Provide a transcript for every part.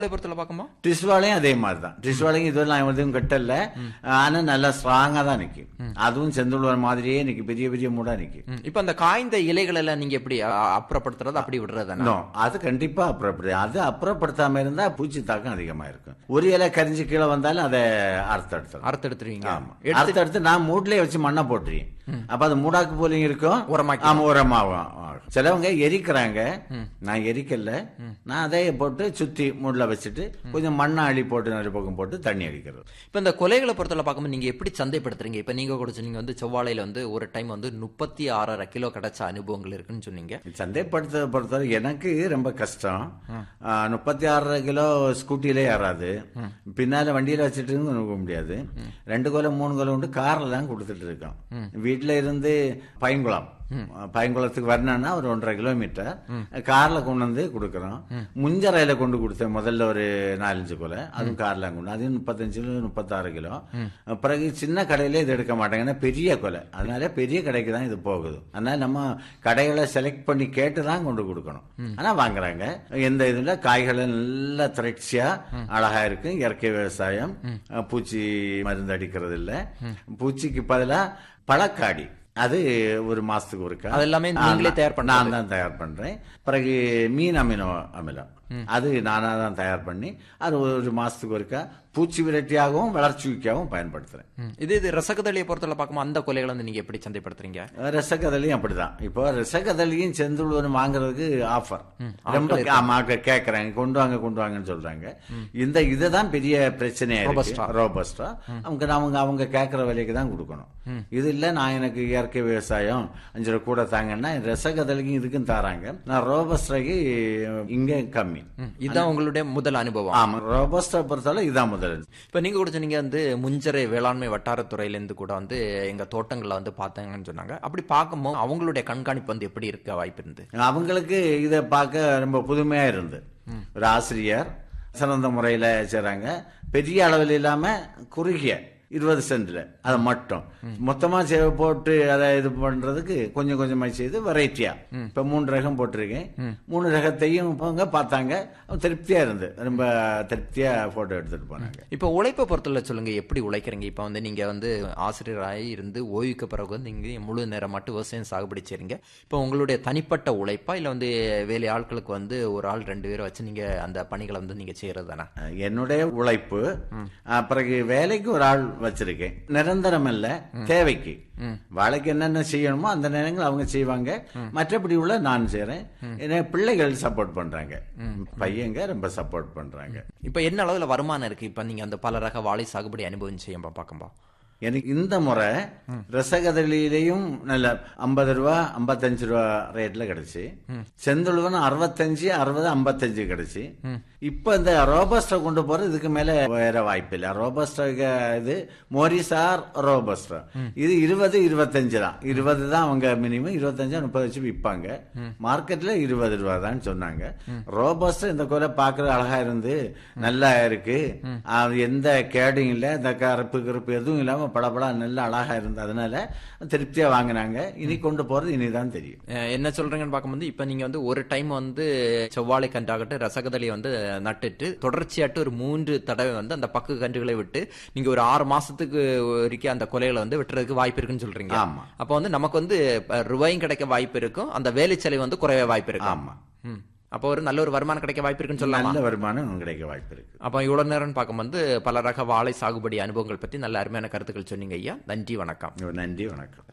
பொறுத்தல பார்க்குமா டிஸ்வாலையும் அதே மாதிரி தான் டிஸ்வாலையும் இதுவரை நான் எதுவும் கட்டல ஆனா நல்லா ஸ்ட்ராங்கா தான் நிக்கும் அதுவும் செந்துள்ளுவர் மாதிரியே நிக்கும் பெரிய பெரிய மூடா நிக்கும் ம், இப்ப அந்த காய்ந்த இலைகள் எல்லாம் நீங்க எப்படி அ, அப்புறப்படுத்துறது அப்படி விடுறதுனா No, அது கண்டிப்பா அப்புறப்படுது அது அப்புறப்படுத்தாம இருந்தா பூச்சி தாக்கம் அதிகமா இருக்கும் ஒரு இலை கரிஞ்சு கீழே வந்தாலும் அதை அறுத்து எடுத்துரும் அறுத்து எடுத்துருவீங்க ஆமா எடுத்து அறுத்து எடுத்து நான் மூட்லயே வச்சு மண்ணை போட்டுறேன் அப்ப அது மூடாக்கு போலையும் இருக்கும் உரமாக்கி. ஆமா உரமாகும் ஆகும். சிலவங்க எரிக்கிறாங்க நான் எரிக்கல நான் அதே போட்டு சுத்தி மூட்ல வச்சுட்டு கொஞ்சம் மண்ணை அள்ளி போட்டு நிறைய பக்கம் போட்டு தண்ணி அடிக்கிறது இப்ப இந்த கொலைகளை பொறுத்தல பார்க்கும்போது நீங்க எப்படி சந்தைப்படுத்துறீங்க இப்ப நீங்க கூட சொன்னீங்க வந்து செவ்வாழையில வந்து ஒரு டைம் வந்து முப்பத்தி ஆறரை கிலோ கிடைச்ச அனுபவங்கள் இருக்குன்னு சொன்னீங்க சந்தைப்படுத்த பொறுத்தவரை எனக்கு ரொம்ப கஷ்டம் முப்பத்தி ஆறரை கிலோ ஸ்கூட்டிலே ஏறாது பின்னால வண்டியில வச்சுட்டு போக முடியாது ரெண்டு கிலோ மூணு கிலோ உண்டு கார்ல தான் கொடுத்துட்டு இருக்கோம் வீட்டுல இருந்து பையங்குளம் பையங்குளத்துக்கு வரணும்னா ஒரு ஒன்றரை கிலோமீட்டர் கார்ல கொண்டு வந்து கொடுக்குறோம் முஞ்சரையில கொண்டு கொடுத்தேன் முதல்ல ஒரு நாலஞ்சு கொலை அதுவும் கார்ல கொண்டு அது முப்பத்தஞ்சு கிலோ முப்பத்தாறு கிலோ பிறகு சின்ன கடையில இது எடுக்க மாட்டாங்க ஏன்னா பெரிய கொலை அதனால பெரிய கடைக்கு தான் இது போகுது அதனால நம்ம கடைகளை செலக்ட் பண்ணி கேட்டு தான் கொண்டு கொடுக்கணும் ஆனா வாங்குறாங்க எந்த இதுல காய்களை நல்ல திரட்சியா அழகா இருக்கு இயற்கை விவசாயம் பூச்சி மருந்து அடிக்கிறது இல்ல பூச்சிக்கு பதிலா பழக்காடி அது ஒரு மாசத்துக்கு ஒருக்கா அது எல்லாமே நீங்களே தயார் பண்றது? நான் தான் தயார் பண்றேன் பிறகு மீன் அமினோ அமிலம் அது நானா தான் தயார் பண்ணி அது ஒரு மாசத்துக்கு ஒருக்கா பூச்சி விரட்டியாகவும் வளர்ச்சிக்காகவும் பயன்படுத்துறேன் ம், இது இது ரசகதளியை பொறுத்தல பார்க்கும்போது அந்த கொலைகளை வந்து நீங்க எப்படி சந்தைப்படுத்துறீங்க ரசகதலியும் அப்படிதான் இப்போ ரசகதலியும் செந்துள்ளுவரும் வாங்குறதுக்கு ஆஃபர் ரொம்ப ஆமா, ஆட்கள் கேக்குறாங்க கொண்டு வாங்க கொண்டு வாங்கன்னு சொல்றாங்க இந்த இதுதான் பெரிய பிரச்சனையா இருக்கு ரோபஸ்டா அவங்க அவங்க அவங்க கேட்கற விலைக்கு தான் கொடுக்கணும் இது இல்ல நான் எனக்கு இயற்கை விவசாயம் அஞ்சு ரூபா கூட தாங்கன்னா ரசகதலிக்கும் இதுக்கும் தராங்க நான் ரோபஸ்டாக்கு இங்க கம்மி ம், இதுதான் உங்களுடைய முதல் அனுபவம் ஆமா ரோபஸ்டா பொறுத்தவரை இதான் முதல் இப்ப நீங்க கூட சொன்னீங்க வந்து முஞ்சரை வேளாண்மை வட்டாரத்துறையில இருந்து கூட வந்து எங்க தோட்டங்கள்ல வந்து பார்த்தாங்கன்னு சொன்னாங்க அப்படி பார்க்கும்போது அவங்களுடைய கண்காணிப்பு வந்து எப்படி இருக்க வாய்ப்பு இருந்து அவங்களுக்கு இதை பார்க்க ரொம்ப புதுமையா இருந்து ஒரு ஆசிரியர் சிறந்த முறையில செய்றாங்க பெரிய அளவில் இல்லாம குறுகிய இருபது சென்ட்ல அதை மட்டும் மொத்தமா செய்ய போட்டு அதை இது பண்றதுக்கு கொஞ்சம் கொஞ்சமா செய்து வெரைட்டியா இப்ப மூணு ரகம் போட்டிருக்கேன் மூணு ரகத்தையும் அவங்க பார்த்தாங்க திருப்தியா இருந்து ரொம்ப திருப்தியா போட்டோ எடுத்துட்டு போனாங்க இப்ப உழைப்பை பொறுத்தல சொல்லுங்க எப்படி உழைக்கிறீங்க இப்ப வந்து நீங்க வந்து ஆசிரியராகி இருந்து ஓய்வுக்கு பிறகு வந்து நீங்க முழு நேரம் மட்டும் விவசாயம் சாகுபடி செய்றீங்க இப்ப உங்களுடைய தனிப்பட்ட உழைப்பா இல்ல வந்து வேலை ஆட்களுக்கு வந்து ஒரு ஆள் ரெண்டு பேரை வச்சு நீங்க அந்த பணிகளை வந்து நீங்க செய்யறது தானே என்னுடைய உழைப்பு அஹ், பிறகு வேலைக்கு ஒரு ஆள் வச்சிருக்கேன் நிரந்தரம் இல்ல தேவைக்கு வேலைக்கு என்னென்ன செய்யணுமோ அந்த நேரங்கள் அவங்க செய்வாங்க மற்றபடி உள்ள நான் செய்றேன் ஏன்னா பிள்ளைகள் சப்போர்ட் பண்றாங்க பையங்க ரொம்ப சப்போர்ட் பண்றாங்க இப்ப என்ன அளவுல வருமானம் இருக்கு இப்ப நீங்க அந்த பல ரக வாழை சாகுபடி அனுபவம் செய்யும் பார்க்கும்போது எனக்கு இந்த முறை ரசகதலியிலையும் நல்ல ஐம்பது ரூபா ஐம்பத்தஞ்சு ரூபா ரேட்ல கிடைச்சு செந்துழுவன் அறுபத்தஞ்சு அறுபது ஐம்பத்தஞ்சு கிடைச்சு இப்ப இந்த ரோபஸ்டா கொண்டு போறது இதுக்கு மேல வேற வாய்ப்பு இல்ல ரோபஸ்டா இது மோரிசார் ரோபஸ்டா இது இருபது இருபத்தஞ்சு தான் இருபது தான் அவங்க மினிமம் இருபத்தஞ்சு முப்பது வச்சு விற்பாங்க மார்க்கெட்ல இருபது ரூபா தான் சொன்னாங்க ரோபஸ்டா இந்த கொலை பாக்குறது அழகா இருந்து நல்லா இருக்கு அது எந்த கேடும் இல்ல இந்த கருப்பு கருப்பு எதுவும் இல்லாம படபடா நல்லா அழகா இருந்து அதனால திருப்தியா வாங்கினாங்க இனி கொண்டு போறது இனிதான் தெரியும் அஹ் என்ன சொல்றீங்கன்னு பார்க்கும்போது இப்ப நீங்க வந்து ஒரு டைம் வந்து செவ்வாழை கன்றாகட்டும் ரசகதலியை வந்து நட்டுட்டு தொடர்ச்சியாட்டு ஒரு மூன்று தடவை வந்து அந்த பக்கு கன்றுகளை விட்டு நீங்க ஒரு ஆறு மாசத்துக்கு வரைக்கும் அந்த கொலைகளை வந்து வெட்டுறதுக்கு வாய்ப்பு இருக்குன்னு சொல்றீங்க ஆமா. அப்ப வந்து நமக்கு வந்து அஹ், ரூபாயும் கிடைக்க வாய்ப்பு இருக்கும் அந்த வேலை செலவு வந்து குறைய வாய்ப்பு இருக்கும் ஆமா ம். அப்போ ஒரு நல்ல ஒரு வருமானம் கிடைக்க வாய்ப்பு இருக்குன்னு சொல்லலாமா நல்ல வருமானம் கிடைக்க வாய்ப்பு இருக்கு அப்போ இவ்வளவு நேரம் பார்க்கும்போது பல ரக வாழை சாகுபடி அனுபவங்கள் பத்தி நல்ல அருமையான கருத்துக்கள் சொன்னீங்க ஐயா நன்றி வணக்கம் நன்றி வணக்கம்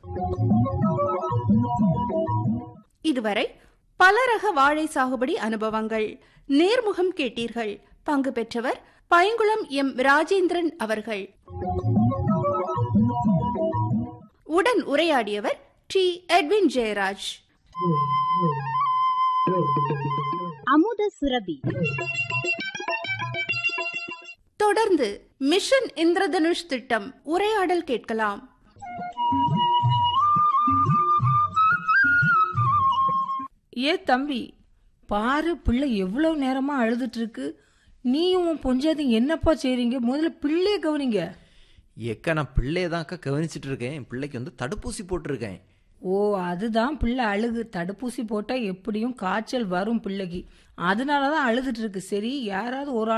இதுவரை பல ரக வாழை சாகுபடி அனுபவங்கள் நேர்முகம் கேட்டீர்கள் பங்கு பெற்றவர் பைங்குளம் எம் ராஜேந்திரன் அவர்கள் உடன் உரையாடியவர் டி எட்வின் ஜெயராஜ் அமுத சுரபி தொடர்ந்து மிஷன் இந்திரதனுஷ் திட்டம் உரையாடல் கேட்கலாம் ஏ தம்பி பாரு பிள்ளை எவ்வளவு நேரமா அழுதுட்டு இருக்கு நீயும் உன் பொஞ்சாதையும் என்னப்பா செய்றீங்க முதல்ல பிள்ளைய கவனிங்க ஏக்கா நான் பிள்ளைய தான்க்கா கவனிச்சிட்டு இருக்கேன் என் பிள்ளைக்கு வந்து தடுப்பூசி போட்டிருக்கேன் ஓ அதுதான் பிள்ளை அழுகு தடுப்பூசி போட்டா எப்படியும் காய்ச்சல் வரும் பிள்ளைக்கு அதனால தான் அழுதுட்டு இருக்கு சரி யாராவது ஒரு